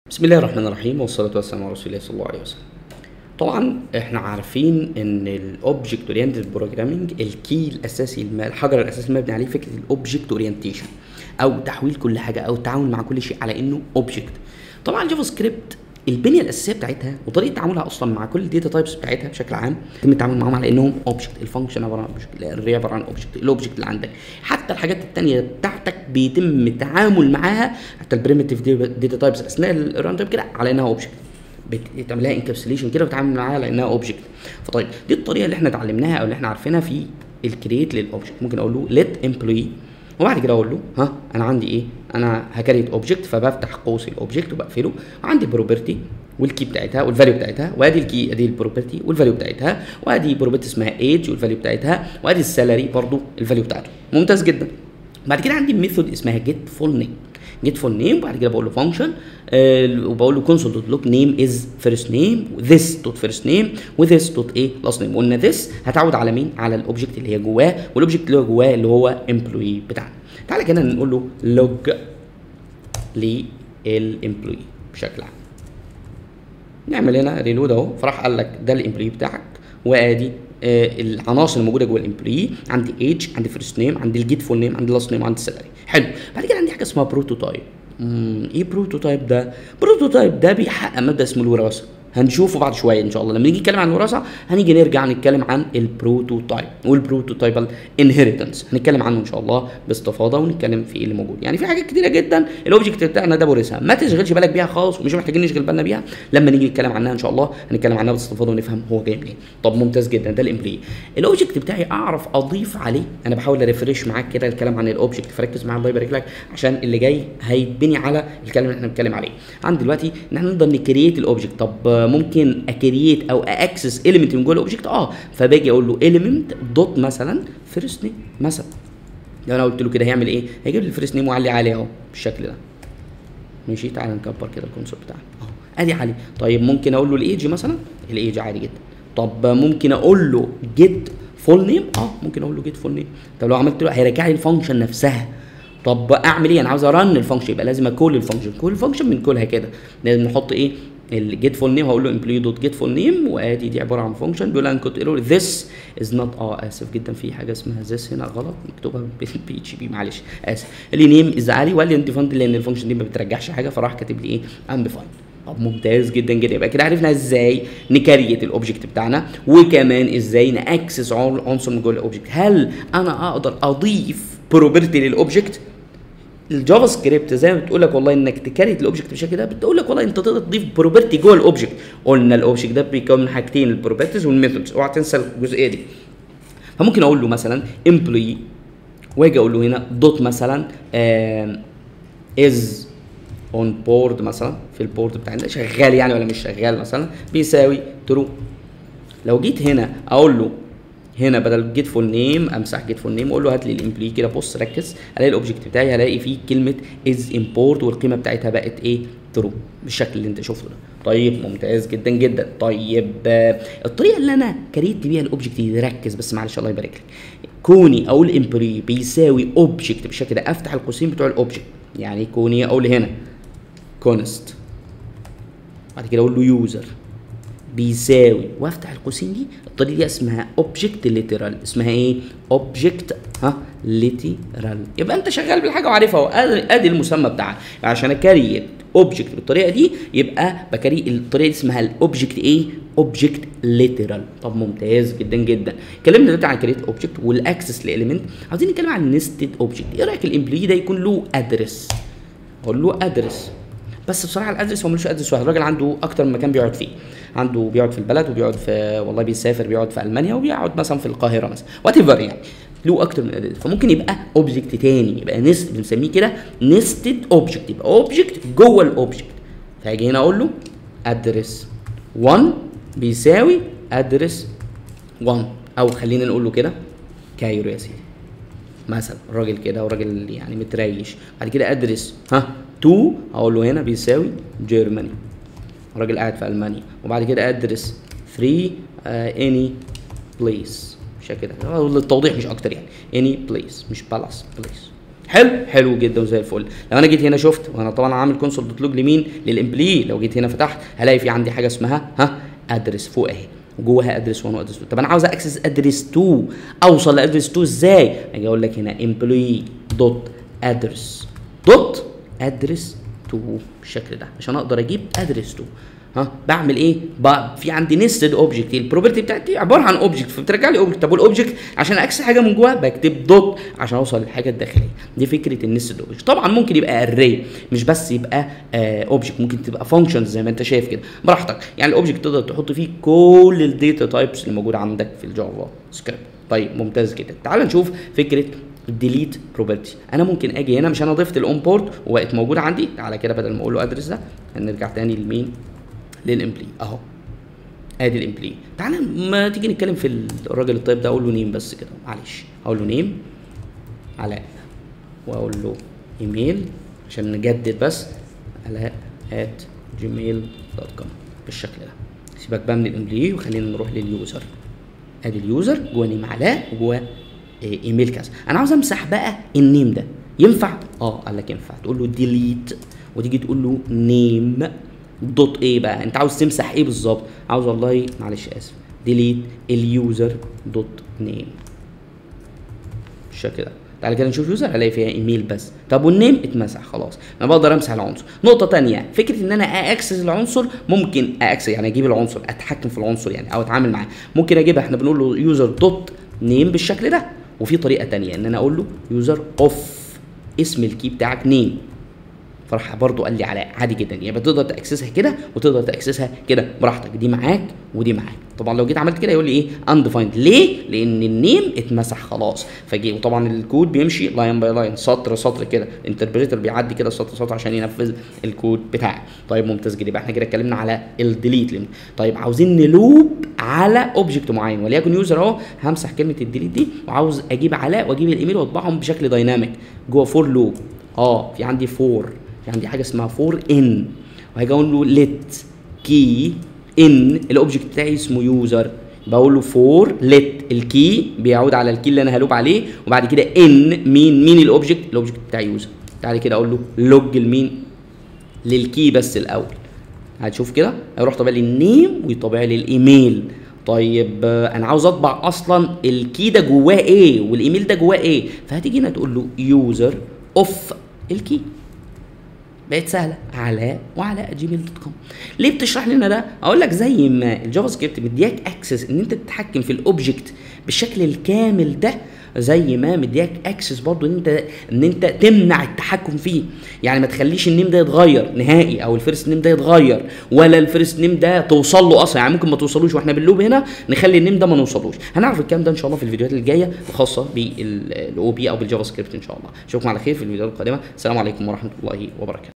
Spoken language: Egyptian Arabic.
بسم الله الرحمن الرحيم والصلاة والسلام على رسول الله صلى الله عليه وسلم. طبعا احنا عارفين ان الاوبجكت اورينتد بروجرامنج الكي الاساسي الم- الحجر الاساسي المبني عليه فكره الاوبجكت اورينتيشن او تحويل كل حاجه او التعامل مع كل شيء على انه اوبجكت. طبعا الجافا سكريبت البنيه الاساسيه بتاعتها وطريقه تعاملها اصلا مع كل الداتا تايبس بتاعتها بشكل عام يتم التعامل معاهم على انهم اوبجكت الفانكشن عباره عن اوبجكت الاري عباره عن اوبجكت الاوبجكت اللي عندك حتى الحاجات التانية بتاعتك بيتم التعامل معاها حتى البريمتيف داتا تايبس اثناء الران تايم كده على انها اوبجكت بتعمل لها انكابسوليشن كده وتتعامل معاها على انها اوبجكت فطيب دي الطريقه اللي احنا اتعلمناها او اللي احنا عارفينها في الكرييت للاوبجكت ممكن اقول له ليت امبلوي وبعد كده اقول له ها انا عندي ايه انا هكريت اوبجكت فبفتح قوس الاوبجكت وبقفله عندي بروبرتي والكي بتاعتها والفاليو بتاعتها وادي الكي ادي البروبرتي والفاليو بتاعتها وادي بروبرتي اسمها ايج والفاليو بتاعتها وادي السالري برضو الفاليو بتاعته ممتاز جدا بعد كده عندي ميثود اسمها جيت فول نيم جيت فول نيم وبعد كده بقول له فانكشن وبقول له كونسول دوت لوك نيم از فيرست نيم ذس دوت فيرست نيم وذس دوت ايه لاست نيم قلنا ذس هتعود على مين على الاوبجكت اللي هي جواه والاوبجكت اللي هو جواه اللي هو امبلوي بتاعنا تعالى كده نقول له لوج للامبلوي بشكل عام نعمل هنا ريلود اهو فراح قال لك ده الامبلوي بتاعك وادي آه العناصر الموجوده جوه الامبلوي عندي ايج عندي فيرست نيم عندي الجيت فول نيم عندي لاست نيم عندي السالري حلو بعد كده عندي حاجه اسمها بروتوتايب مم، ايه بروتوتايب ده بروتوتايب ده بيحقق مبدا اسمه الوراثه هنشوفه بعد شويه ان شاء الله لما نيجي نتكلم عن الوراثه هنيجي نرجع نتكلم عن البروتوتايب والبروتوتايبال انهيرتنس هنتكلم عنه ان شاء الله باستفاضه ونتكلم في ايه اللي موجود يعني في حاجات كتيره جدا الاوبجكت بتاعنا ده بورثها ما تشغلش بالك بيها خالص ومش محتاجين نشغل بالنا بيها لما نيجي نتكلم عنها ان شاء الله هنتكلم عنها باستفاضه ونفهم هو جاي منين طب ممتاز جدا ده الامبلي الاوبجكت بتاعي اعرف اضيف عليه انا بحاول اريفريش معاك كده الكلام عن الاوبجكت فركز معايا الله يبارك لك عشان اللي جاي هيتبني على الكلام اللي احنا بنتكلم عليه عندي دلوقتي ان احنا نقدر نكريت الاوبجكت طب ممكن اكريت او اكسس اليمنت من جوه الاوبجكت اه فباجي اقول له اليمنت دوت مثلا فيرست نيم مثلا لو انا قلت له كده هيعمل ايه هيجيب لي الفيرست نيم ويعلي عليه اهو بالشكل ده ماشي تعالى نكبر كده الكونسول بتاعنا اهو ادي علي طيب ممكن اقول له الايج مثلا الايج عادي جدا طب ممكن اقول له جيت فول نيم اه ممكن اقول له جيت فول نيم طب لو عملت له هيرجع لي الفانكشن نفسها طب اعمل ايه انا عاوز ارن الفانكشن يبقى لازم اكول الفانكشن كل الفانكشن بنكولها كده لازم نحط ايه الجيت فول نيم هقول له امبلوي دوت جيت فول نيم وادي دي عباره عن فانكشن بيقول انا كنت ايرور ذس از نوت اه اسف جدا في حاجه اسمها ذس هنا غلط مكتوبه بالبي اتش بي معلش اسف اللي نيم از عالي وقال لي انت فاند لان الفانكشن دي ما بترجعش حاجه فراح كاتب لي ايه undefined طب ممتاز جدا جدا يبقى كده عرفنا ازاي نكريت الاوبجكت بتاعنا وكمان ازاي ناكسس عنصر من جوه الاوبجكت هل انا اقدر اضيف بروبرتي للاوبجكت الجافا سكريبت زي ما بتقول لك والله انك تكريت الاوبجكت بالشكل ده بتقول لك والله انت تقدر تضيف بروبرتي جوه الاوبجكت قلنا الاوبجكت ده بيكون من حاجتين البروبرتيز والميثودز اوعى تنسى الجزئيه دي فممكن اقول له مثلا امبلوي واجي اقول له هنا دوت مثلا از اون بورد مثلا في البورد بتاعنا شغال يعني ولا مش شغال مثلا بيساوي ترو لو جيت هنا اقول له هنا بدل جيت فول نيم امسح جيت فول نيم واقول له هات لي الامبلوي كده بص ركز الاقي الاوبجكت بتاعي هلاقي فيه كلمه از امبورت والقيمه بتاعتها بقت ايه ترو بالشكل اللي انت شفته ده طيب ممتاز جدا جدا طيب آه، الطريقه اللي انا كريت بيها الاوبجكت دي ركز بس معلش الله يبارك لك كوني اقول امبلوي بيساوي اوبجكت بالشكل ده افتح القوسين بتوع الاوبجكت يعني كوني اقول هنا كونست بعد كده اقول له يوزر بيساوي وافتح القوسين دي الطريقه دي اسمها اوبجكت ليترال اسمها ايه اوبجكت ها ليترال يبقى انت شغال بالحاجه وعارفها اهو ادي ادي المسمى بتاعها عشان اكريت اوبجكت بالطريقه دي يبقى بكري الطريقه دي اسمها الاوبجكت ايه اوبجكت ليترال طب ممتاز جدا جدا اتكلمنا دلوقتي عن كريت اوبجكت والاكسس لاليمنت عاوزين نتكلم عن النستد اوبجكت ايه رايك الامبلوي ده يكون له ادرس اقول له ادرس بس بصراحه الادرس هو ملوش ادرس واحد الراجل عنده اكتر من مكان بيقعد فيه عنده بيقعد في البلد وبيقعد في والله بيسافر بيقعد في المانيا وبيقعد مثلا في القاهره مثلا وات ايفر يعني له اكتر من ادرس فممكن يبقى اوبجكت تاني يبقى نست بنسميه كده نستد اوبجكت يبقى اوبجكت جوه الاوبجكت فهاجي هنا اقول له ادرس 1 بيساوي ادرس 1 او خلينا نقول له كده كايرو يا سيدي مثلا راجل كده وراجل يعني متريش بعد كده ادرس ها 2 اقول له هنا بيساوي جيرماني راجل قاعد في المانيا وبعد كده ادرس 3 اني بليس بالشكل كده للتوضيح مش اكتر يعني اني بليس مش بالاس بليس حلو حلو جدا وزي الفل لو انا جيت هنا شفت وانا طبعا عامل كونسول دوت لوج لمين للامبلي لو جيت هنا فتحت هلاقي في عندي حاجه اسمها ها ادرس فوق اهي جواها ادرس 1 وادرس 2 طب انا عاوز اكسس ادرس 2 اوصل لادرس 2 ازاي اجي اقول لك هنا امبلوي دوت ادرس دوت ادرس 2 بالشكل ده عشان اقدر اجيب ادرس 2 ها بعمل ايه؟ بقى في عندي نستد اوبجكت البروبرتي بتاعتي عباره عن اوبجكت فبترجع لي اوبجكت طب والاوبجكت عشان اكسس حاجه من جواه بكتب دوت عشان اوصل للحاجه الداخليه دي فكره النستد اوبجكت طبعا ممكن يبقى اري مش بس يبقى اوبجكت ممكن تبقى فانكشنز زي ما انت شايف كده براحتك يعني الاوبجكت تقدر تحط فيه كل الداتا تايبس اللي موجوده عندك في الجافا سكريبت طيب ممتاز جدا تعال نشوف فكره الديليت بروبرتي انا ممكن اجي هنا مش انا ضفت الاون بورت وبقت موجوده عندي تعالى كده بدل ما اقول له ادرس ده هنرجع تاني لمين للامبلي اهو ادي الامبلي تعالى ما تيجي نتكلم في الراجل الطيب ده اقول له نيم بس كده معلش اقول له نيم علاء واقول له ايميل عشان نجدد بس علاء at جيميل دوت كوم بالشكل ده سيبك بقى من الامبلي وخلينا نروح لليوزر ادي اليوزر جوه نيم علاء وجوه إيه ايميل كذا انا عاوز امسح بقى النيم ده ينفع اه قال لك ينفع تقول له ديليت وتيجي تقول له نيم دوت ايه بقى انت عاوز تمسح ايه بالظبط عاوز والله معلش اسف ديليت اليوزر دوت نيم بالشكل ده تعالى كده نشوف يوزر هلاقي فيها ايميل بس طب والنيم اتمسح خلاص انا بقدر امسح العنصر نقطه تانية فكره ان انا اكسس العنصر ممكن اكسس يعني اجيب العنصر اتحكم في العنصر يعني او اتعامل معاه ممكن اجيبها احنا بنقول له يوزر دوت نيم بالشكل ده وفي طريقه تانية ان انا اقول له يوزر اوف اسم الكي بتاعك نيم فراح برضو قال لي علاء عادي جدا يعني تقدر تاكسسها كده وتقدر تاكسسها كده براحتك دي معاك ودي معاك طبعا لو جيت عملت كده يقول لي ايه undefined ليه لان النيم اتمسح خلاص فجي وطبعا الكود بيمشي لاين باي لاين سطر سطر كده الانتربريتر بيعدي كده سطر سطر عشان ينفذ الكود بتاعي طيب ممتاز جدا يبقى احنا كده اتكلمنا على الديليت طيب عاوزين نلوب على اوبجكت معين وليكن يوزر اهو همسح كلمه الديليت دي وعاوز اجيب علاء واجيب الايميل واطبعهم بشكل دايناميك جوه فور لوب اه في عندي فور في عندي حاجه اسمها فور ان وهاجي اقول له ليت كي ان الاوبجكت بتاعي اسمه يوزر بقول له فور ليت الكي بيعود على الكي اللي انا هلوب عليه وبعد كده ان مين مين الاوبجكت الاوبجكت بتاع يوزر تعالى كده اقول له لوج لمين للكي بس الاول هتشوف كده هيروح طابع لي النيم ويطابع لي الايميل طيب انا عاوز اطبع اصلا الكي ده جواه ايه والايميل ده جواه ايه فهتيجي هنا تقول له يوزر اوف الكي بقت سهله علاء وعلاء جيميل دوت كوم ليه بتشرح لنا ده اقول لك زي ما الجافا سكريبت مدياك اكسس ان انت تتحكم في الاوبجكت بالشكل الكامل ده زي ما مدياك اكسس برضه ان انت ان انت تمنع التحكم فيه يعني ما تخليش النيم ده يتغير نهائي او الفيرست نيم ده يتغير ولا الفيرست نيم ده توصل له اصلا يعني ممكن ما توصلوش واحنا بنلوب هنا نخلي النيم ده ما نوصلوش هنعرف الكلام ده ان شاء الله في الفيديوهات الجايه الخاصه بالاو بي او بالجافا سكريبت ان شاء الله اشوفكم على خير في الفيديوهات القادمه السلام عليكم ورحمه الله وبركاته